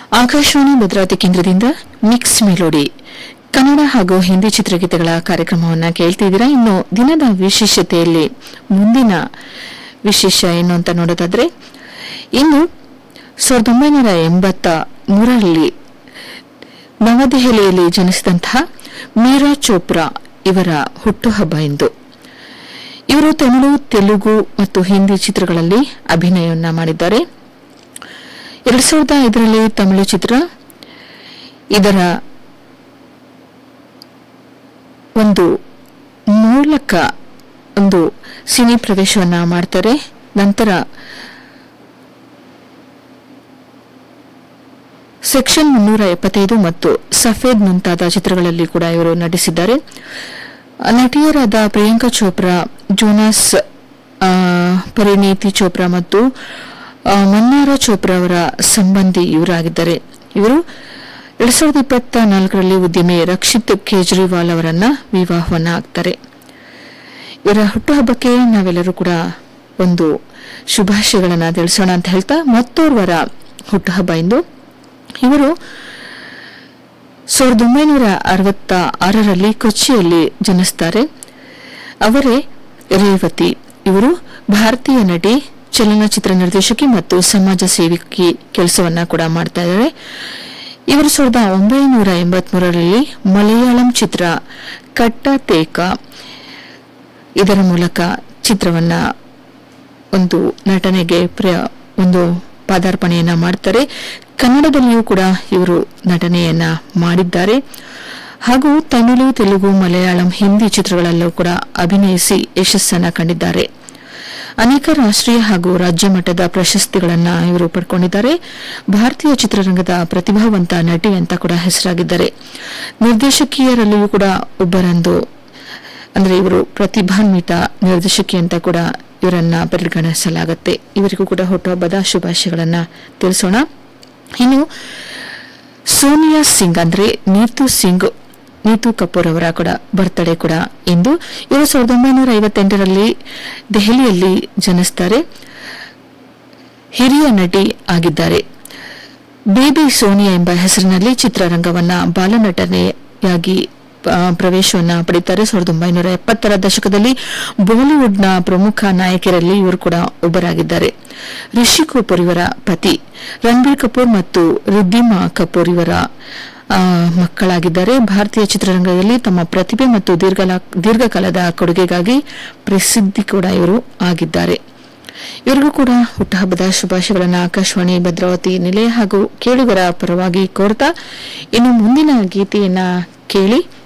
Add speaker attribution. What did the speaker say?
Speaker 1: ಆಕಾಶವಾಣಿ ಭದ್ರಾವತಿ ಕೇಂದ್ರದಿಂದ mix melody Kannada ಹಾಗೂ ಹಿಂದಿ ಚಿತ್ರಗೀತೆಗಳ ಕಾರ್ಯಕ್ರಮವನ್ನು ಕೇಳ್ತಿದ್ದೀರಾ ಇನ್ನು ದಿನದ ವಿಶೇಷತೆಯಲ್ಲಿ ಮುಂದಿನ ವಿಶೇಷ ಏನು ಅಂತ ನೋಡೋದಾದ್ರೆ ಇನ್ನು ಸಾವಿರದ ಒಂಬೈನೂರ ಎಂಬತ್ತ ಮೂರರಲ್ಲಿ ನವದೆಹಲಿಯಲ್ಲಿ ಜನಿಸಿದಂತಹ ಮೀರಾ ಚೋಪ್ರಾ ಇವರ ಹುಟ್ಟುಹಬ್ಬ ಇಂದು ಇವರು ತಮಿಳು ತೆಲುಗು ಮತ್ತು ಹಿಂದಿ ಚಿತ್ರಗಳಲ್ಲಿ ಅಭಿನಯವನ್ನ ಮಾಡಿದ್ದಾರೆ ಎರಡ್ ಸಾವಿರದ ಐದರಲ್ಲಿ ತಮಿಳು ಚಿತ್ರ ಇದರ ಒಂದು ಮೂಲಕ ಒಂದು ಸಿನಿ ಪ್ರವೇಶವನ್ನ ಮಾಡ್ತಾರೆ ನಂತರ ಸೆಕ್ಷನ್ ಮುನ್ನೂರ ಎಪ್ಪತ್ತೈದು ಮತ್ತು ಸಫೇದ್ ಮುಂತಾದ ಚಿತ್ರಗಳಲ್ಲಿ ಕೂಡ ಇವರು ನಟಿಸಿದ್ದಾರೆ ನಟಿಯರಾದ ಪ್ರಿಯಾಂಕಾ ಚೋಪ್ರಾ ಜೋನಾಸ್ ಆ, ಪರಿಣೀತಿ ಚೋಪ್ರಾ ಮತ್ತು ಆ, ಮನ್ನಾರ ಚೋಪ್ರಾ ಅವರ ಸಂಬಂಧಿ ಇವರಾಗಿದ್ದಾರೆ ಇವರು ಎರಡ್ ಸಾವಿರದ ಇಪ್ಪತ್ತ ನಾಲ್ಕರಲ್ಲಿ ಉದ್ಯಮಿ ರಕ್ಷಿತ್ ಕೇಜ್ರಿವಾಲ್ ಅವರನ್ನ ವಿವಾಹವನ್ನ ಆಗ್ತಾರೆ ಇವರ ಹುಟ್ಟುಹಬ್ಬಕ್ಕೆ ನಾವೆಲ್ಲರೂ ಕೂಡ ಒಂದು ಶುಭಾಶಯಗಳನ್ನ ತಿಳಿಸೋಣ ಅಂತ ಹೇಳ್ತಾ ಮತ್ತೋರ್ವರ ಹುಟ್ಟುಹಬ್ಬ ಇಂದು ಇವರು ಸಾವಿರದ ಒಂಬೈನೂರ ಅರವತ್ತ ಆರರಲ್ಲಿ ಕೊಚ್ಚಿಯಲ್ಲಿ ಜನಿಸ್ತಾರೆ ಅವರೇ ರೇವತಿ ಇವರು ಭಾರತೀಯ ನಟಿ ಚಲನಚಿತ್ರ ನಿರ್ದೇಶಕಿ ಮತ್ತು ಸಮಾಜ ಸೇವಕಿ ಕೆಲಸವನ್ನ ಕೂಡ ಮಾಡ್ತಾ ಇದ್ದಾರೆ ಇವರು ಸಾವಿರದ ಒಂಬೈನೂರ ಎಂಬತ್ಮೂರರಲ್ಲಿ ಮಲಯಾಳಂ ಚಿತ್ರ ಕಟ್ಟ ತೇಕ ಇದರ ಮೂಲಕ ಚಿತ್ರವನ್ನ ಒಂದು ನಟನೆಗೆ ಪ್ರ- ಒಂದು ಪಾದಾರ್ಪಣೆಯನ್ನ ಮಾಡ್ತಾರೆ ಕನ್ನಡದಲ್ಲಿಯೂ ಕೂಡ ಇವರು ನಟನೆಯನ್ನ ಮಾಡಿದ್ದಾರೆ ಹಾಗೂ ತಮಿಳು ತೆಲುಗು ಮಲಯಾಳಂ ಹಿಂದಿ ಚಿತ್ರಗಳಲ್ಲೂ ಕೂಡ ಅಭಿನಯಿಸಿ ಯಶಸ್ಸನ್ನ ಕಂಡಿದ್ದಾರೆ ಅನೇಕ ರಾಷ್ಟ್ರೀಯ ಹಾಗೂ ರಾಜ್ಯ ಮಟ್ಟದ ಪ್ರಶಸ್ತಿಗಳನ್ನ ಇವರು ಪಡ್ಕೊಂಡಿದ್ದಾರೆ ಭಾರತೀಯ ಚಿತ್ರರಂಗದ ಪ್ರತಿಭಾವಂತ ನಟಿ ಅಂತ ಕೂಡ ಹೆಸರಾಗಿದ್ದಾರೆ ನಿರ್ದೇಶಕಿಯರಲ್ಲಿಯೂ ಕೂಡ ಒಬ್ಬರಂದು ಅಂದ್ರೆ ಇವರು ಪ್ರತಿಭಾನ್ವಿತ ನಿರ್ದೇಶಕಿ ಅಂತ ಕೂಡ ಇವರನ್ನ ಪರಿಗಣಿಸಲಾಗುತ್ತೆ ಇವರಿಗೂ ಕೂಡ ಹುಟ್ಟುಹಬ್ಬದ ಶುಭಾಶಯಗಳನ್ನ ತಿಳಿಸೋಣ ಇನ್ನು ಸೋನಿಯಾ ಸಿಂಗ್ ಅಂದ್ರೆ ನೀತು ಸಿಂಗ್ ನೀತು ಕಪೂರ್ ಅವರ ಕೂಡ ಬರ್ತ್ಡೇ ಕೂಡ ಇಂದು ಇವರು ಸಾವಿರದ ಒಂಬೈನೂರ ಐವತ್ತೆಂಟರಲ್ಲಿ ದೆಹಲಿಯಲ್ಲಿ ಜನಿಸ್ತಾರೆ ಹಿರಿಯ ನಟಿ ಆಗಿದ್ದಾರೆ ಬೇಬಿ ಸೋನಿಯಾ ಎಂಬ ಹೆಸರಿನಲ್ಲಿ ಚಿತ್ರರಂಗವನ್ನ ಬಾಲನಟನೆಯಾಗಿ ಆ, ಪ್ರವೇಶವನ್ನ ಪಡಿತಾರೆ ಸಾವಿರದ ಒಂಬೈನೂರ ಎಪ್ಪತ್ತರ ದಶಕದಲ್ಲಿ ಬಾಲಿವುಡ್ನ ಪ್ರಮುಖ ನಾಯಕಿಯರಲ್ಲಿ ಇವರು ಕೂಡ ಒಬ್ಬರಾಗಿದ್ದಾರೆ ರಿಷಿ ಕಪೂರ್ ಇವರ ಪತಿ ರಣಬೀರ್ ಕಪೂರ್ ಮತ್ತು ರಿದ್ದಿಮಾ ಕಪೂರ್ ಇವರ ಆ, ಮಕ್ಕಳಾಗಿದ್ದಾರೆ ಭಾರತೀಯ ಚಿತ್ರರಂಗದಲ್ಲಿ ತಮ್ಮ ಪ್ರತಿಭೆ ಮತ್ತು ದೀರ್ಘಲ- ದೀರ್ಘಕಾಲದ ಕೊಡುಗೆಗಾಗಿ ಪ್ರಸಿದ್ಧಿ ಕೂಡ ಇವರು ಆಗಿದ್ದಾರೆ ಇವರಿಗೂ ಕೂಡ ಹುಟ್ಟುಹಬ್ಬದ ಶುಭಾಶಯಗಳನ್ನು ಆಕಾಶವಾಣಿ ಭದ್ರಾವತಿ ನಿಲಯ ಹಾಗೂ ಕೇಳುಗರ ಪರವಾಗಿ ಕೋರ್ತಾ ಇನ್ನು ಮುಂದಿನ ಗೀತೆಯನ್ನ ಕೇಳಿ